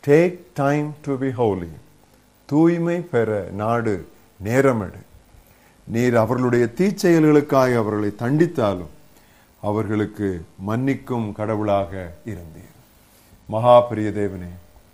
take time to be holy தூய்மை பெற நாடு நேரமெடு நீர் அவர்களுடைய தீச்செயல்களுக்காக அவர்களை தண்டித்தாலும் அவர்களுக்கு மன்னிக்கும் கடவுளாக இருந்தீர் மகா பிரிய தேவனே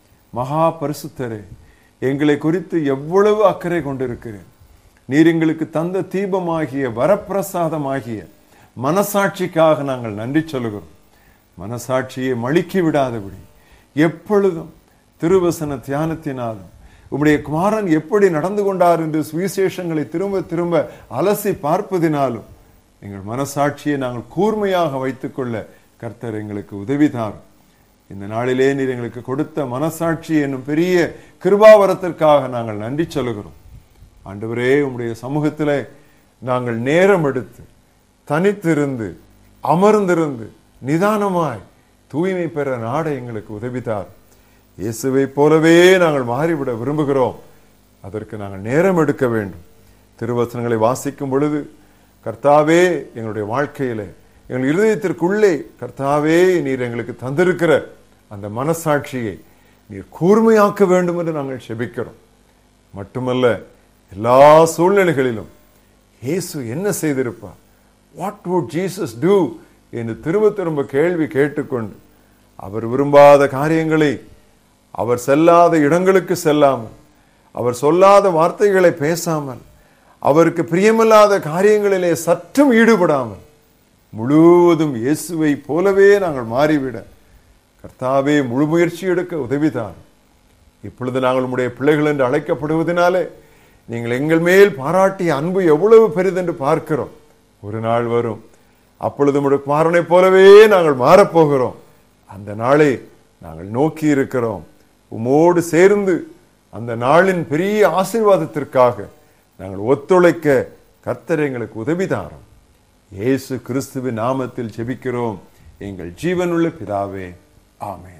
மகா பரிசுத்தரே எங்களை குறித்து எவ்வளவு அக்கறை கொண்டிருக்கிறேன் நீர் எங்களுக்கு தந்த தீபமாகிய வரப்பிரசாதமாகிய மனசாட்சிக்காக நாங்கள் நன்றி சொல்லுகிறோம் மனசாட்சியை மழுக்கி விடாதபடி எப்பொழுதும் திருவசன தியானத்தினாலும் உம்முடைய குமாரன் எப்படி நடந்து கொண்டார் என்று சுவிசேஷங்களை திரும்ப திரும்ப அலசி பார்ப்பதினாலும் எங்கள் மனசாட்சியை நாங்கள் கூர்மையாக வைத்துக்கொள்ள கர்த்தர் எங்களுக்கு உதவிதார் இந்த நாளிலே நீர் எங்களுக்கு கொடுத்த மனசாட்சி என்னும் பெரிய கிருபாவரத்திற்காக நாங்கள் நன்றி சொல்லுகிறோம் ஆண்டவரே உம்முடைய சமூகத்திலே நாங்கள் நேரம் எடுத்து தனித்திருந்து அமர்ந்திருந்து நிதானமாய் தூய்மை பெற நாட எங்களுக்கு உதவித்தார் இயேசுவை போலவே நாங்கள் மாறிவிட விரும்புகிறோம் அதற்கு நாங்கள் நேரம் எடுக்க வேண்டும் திருவசனங்களை வாசிக்கும் பொழுது கர்த்தாவே எங்களுடைய வாழ்க்கையிலே எங்கள் இருதயத்திற்குள்ளே கர்த்தாவே நீர் எங்களுக்கு தந்திருக்கிற அந்த மனசாட்சியை நீர் கூர்மையாக்க வேண்டும் என்று நாங்கள் செபிக்கிறோம் மட்டுமல்ல எல்லா சூழ்நிலைகளிலும் இயேசு என்ன செய்திருப்பார் வாட் would ஜீசஸ் டூ என்று திரும்ப திரும்ப கேள்வி கேட்டுக்கொண்டு அவர் விரும்பாத காரியங்களை அவர் செல்லாத இடங்களுக்கு செல்லாமல் அவர் சொல்லாத வார்த்தைகளை பேசாமல் அவருக்கு பிரியமில்லாத காரியங்களிலே சற்றும் ஈடுபடாமல் முழுவதும் இயேசுவை போலவே நாங்கள் மாறிவிட கர்த்தாவே முழு முயற்சி எடுக்க உதவிதார் இப்பொழுது நாங்கள் உம்முடைய பிள்ளைகள் என்று அழைக்கப்படுவதனாலே நீங்கள் எங்கள் மேல் பாராட்டிய அன்பு எவ்வளவு பெரிதென்று பார்க்கிறோம் ஒரு நாள் வரும் அப்பொழுது உம்முடைய குமாரனைப் போலவே நாங்கள் மாறப்போகிறோம் அந்த நாளை நாங்கள் நோக்கி இருக்கிறோம் உமோடு சேர்ந்து அந்த நாளின் பெரிய ஆசீர்வாதத்திற்காக நாங்கள் ஒத்துழைக்க கர்த்தர் எங்களுக்கு உதவிதாரோம் இயேசு கிறிஸ்துவின் நாமத்தில் ஜெபிக்கிறோம் எங்கள் ஜீவனுள்ள பிதாவே ஆமென்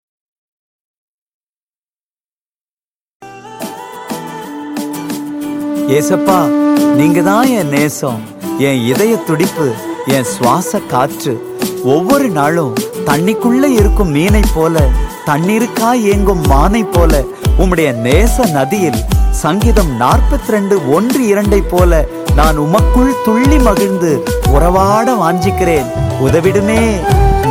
ஏசப்பா நீங்க தான் என் நேசம் என் இதய துடிப்பு என் சுவாச காற்று ஒவ்வொரு நாளும் தண்ணிக்குள்ள இருக்கும் மீனை போல தண்ணீருக்கா ஏங்கும் மானை போல உம்முடைய நேச நதியில் சங்கீதம் 42 ரெண்டு ஒன்று இரண்டை போல நான் உமக்குள் துள்ளி மகிழ்ந்து உறவாட வாஞ்சிக்கிறேன் உதவிடுமே